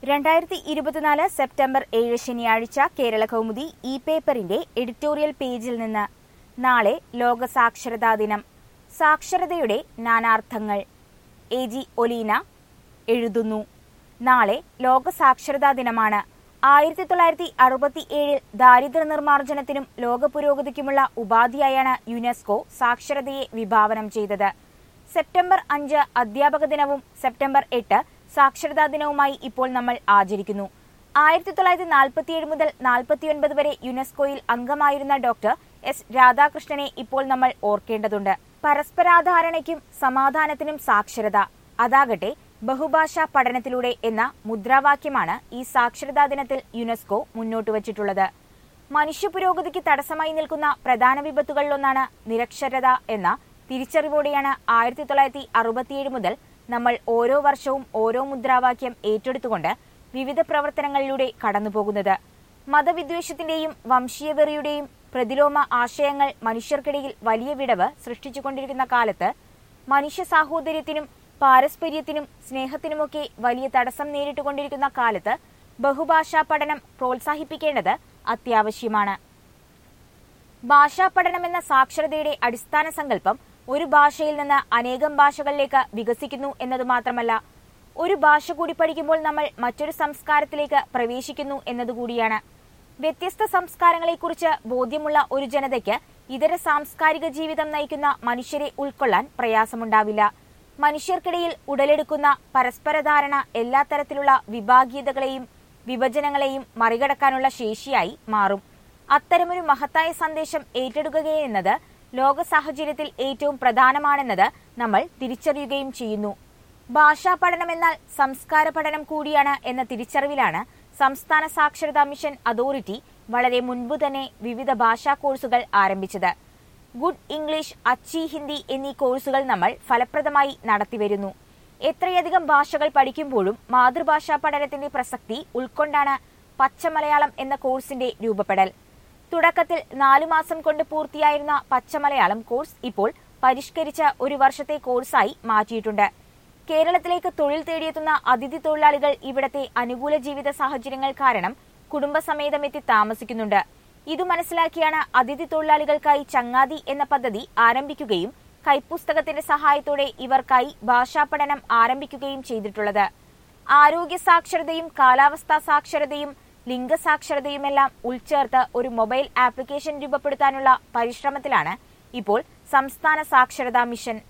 രണ്ടായിരത്തി ഇരുപത്തിനാല് സെപ്റ്റംബർ ഏഴ് ശനിയാഴ്ച കേരള കൗമുദി ഇ പേപ്പറിന്റെ എഡിറ്റോറിയൽ പേജിൽ നിന്ന് നാളെ ലോക സാക്ഷരതാ ദിനം സാക്ഷരതയുടെ നാനാർത്ഥങ്ങൾ എ ജി ഒലീന എഴുതുന്നു നാളെ ലോക സാക്ഷരതാ ദിനമാണ് ആയിരത്തി തൊള്ളായിരത്തി അറുപത്തി ഏഴിൽ ദാരിദ്ര്യ നിർമ്മാർജ്ജനത്തിനും ലോക പുരോഗതിക്കുമുള്ള ഉപാധിയായാണ് യുനെസ്കോ സാക്ഷരതയെ വിഭാവനം ചെയ്തത് സെപ്റ്റംബർ അഞ്ച് അധ്യാപക ദിനവും സെപ്റ്റംബർ എട്ട് സാക്ഷരതാ ദിനവുമായി ഇപ്പോൾ നമ്മൾ ആചരിക്കുന്നു ആയിരത്തി തൊള്ളായിരത്തി നാൽപ്പത്തിയേഴ് മുതൽ നാൽപ്പത്തിയൊൻപത് വരെ യുനെസ്കോയിൽ അംഗമായിരുന്ന ഡോക്ടർ എസ് രാധാകൃഷ്ണനെ ഇപ്പോൾ നമ്മൾ ഓർക്കേണ്ടതുണ്ട് പരസ്പരാധാരണയ്ക്കും സമാധാനത്തിനും സാക്ഷരത അതാകട്ടെ ബഹുഭാഷാ പഠനത്തിലൂടെ എന്ന മുദ്രാവാക്യമാണ് ഈ സാക്ഷരതാ ദിനത്തിൽ യുനെസ്കോ മുന്നോട്ട് വച്ചിട്ടുള്ളത് മനുഷ്യ പുരോഗതിക്ക് തടസ്സമായി നിൽക്കുന്ന പ്രധാന വിപത്തുകളിലൊന്നാണ് നിരക്ഷരത എന്ന തിരിച്ചറിവോടെയാണ് ആയിരത്തി തൊള്ളായിരത്തി അറുപത്തിയേഴ് മുതൽ നമ്മൾ ഓരോ വർഷവും ഓരോ മുദ്രാവാക്യം ഏറ്റെടുത്തുകൊണ്ട് വിവിധ പ്രവർത്തനങ്ങളിലൂടെ കടന്നുപോകുന്നത് മതവിദ്വേഷത്തിന്റെയും വംശീയവെറിയുടെയും പ്രതിലോമ ആശയങ്ങൾ മനുഷ്യർക്കിടയിൽ വലിയ വിടവ് സൃഷ്ടിച്ചുകൊണ്ടിരിക്കുന്ന കാലത്ത് മനുഷ്യ സാഹോദര്യത്തിനും പാരസ്പര്യത്തിനും സ്നേഹത്തിനുമൊക്കെ വലിയ തടസ്സം നേരിട്ടുകൊണ്ടിരിക്കുന്ന കാലത്ത് ബഹുഭാഷാ പഠനം പ്രോത്സാഹിപ്പിക്കേണ്ടത് അത്യാവശ്യമാണ് ഭാഷാ പഠനം എന്ന സാക്ഷരതയുടെ അടിസ്ഥാന സങ്കല്പം ഒരു ഭാഷയിൽ നിന്ന് അനേകം ഭാഷകളിലേക്ക് വികസിക്കുന്നു എന്നത് മാത്രമല്ല ഒരു ഭാഷ കൂടി പഠിക്കുമ്പോൾ നമ്മൾ മറ്റൊരു സംസ്കാരത്തിലേക്ക് പ്രവേശിക്കുന്നു എന്നതുകൂടിയാണ് വ്യത്യസ്ത സംസ്കാരങ്ങളെക്കുറിച്ച് ബോധ്യമുള്ള ഒരു ജനതയ്ക്ക് ഇതര സാംസ്കാരിക ജീവിതം നയിക്കുന്ന മനുഷ്യരെ ഉൾക്കൊള്ളാൻ പ്രയാസമുണ്ടാവില്ല മനുഷ്യർക്കിടയിൽ ഉടലെടുക്കുന്ന പരസ്പരധാരണ എല്ലാ തരത്തിലുള്ള വിഭാഗീയതകളെയും വിഭജനങ്ങളെയും മറികടക്കാനുള്ള ശേഷിയായി മാറും അത്തരമൊരു മഹത്തായ സന്ദേശം ഏറ്റെടുക്കുകയെന്നത് ലോക സാഹചര്യത്തിൽ ഏറ്റവും പ്രധാനമാണെന്നത് നമ്മൾ തിരിച്ചറിയുകയും ചെയ്യുന്നു ഭാഷാ പഠനം എന്നാൽ സംസ്കാര പഠനം കൂടിയാണ് എന്ന തിരിച്ചറിവിലാണ് സംസ്ഥാന സാക്ഷരതാ മിഷൻ അതോറിറ്റി വളരെ മുൻപ് തന്നെ വിവിധ ഭാഷാ കോഴ്സുകൾ ആരംഭിച്ചത് ഗുഡ് ഇംഗ്ലീഷ് അച്ചി ഹിന്ദി എന്നീ കോഴ്സുകൾ നമ്മൾ ഫലപ്രദമായി നടത്തിവരുന്നു എത്രയധികം ഭാഷകൾ പഠിക്കുമ്പോഴും മാതൃഭാഷാ പഠനത്തിന്റെ പ്രസക്തി ഉൾക്കൊണ്ടാണ് പച്ചമലയാളം എന്ന കോഴ്സിന്റെ രൂപപ്പെടൽ തുടക്കത്തിൽ നാലു മാസം കൊണ്ട് പൂർത്തിയായിരുന്ന പച്ചമലയാളം കോഴ്സ് ഇപ്പോൾ പരിഷ്കരിച്ച ഒരു വർഷത്തെ കോഴ്സായി മാറ്റിയിട്ടുണ്ട് കേരളത്തിലേക്ക് തൊഴിൽ തേടിയെത്തുന്ന അതിഥി തൊഴിലാളികൾ ഇവിടത്തെ അനുകൂല ജീവിത സാഹചര്യങ്ങൾ കാരണം കുടുംബസമേതമെത്തി താമസിക്കുന്നുണ്ട് ഇതു മനസ്സിലാക്കിയാണ് അതിഥി തൊഴിലാളികൾക്കായി ചങ്ങാതി എന്ന പദ്ധതി ആരംഭിക്കുകയും കൈപ്പുസ്തകത്തിന്റെ സഹായത്തോടെ ഇവർക്കായി ഭാഷാ പഠനം ആരംഭിക്കുകയും ചെയ്തിട്ടുള്ളത് ആരോഗ്യ സാക്ഷരതയും കാലാവസ്ഥാ സാക്ഷരതയും ലിംഗസാക്ഷരതയുമെല്ലാം ഉൾച്ചേർത്ത് ഒരു മൊബൈൽ ആപ്ലിക്കേഷൻ രൂപപ്പെടുത്താനുള്ള പരിശ്രമത്തിലാണ് ഇപ്പോൾ സംസ്ഥാന സാക്ഷരതാ മിഷൻ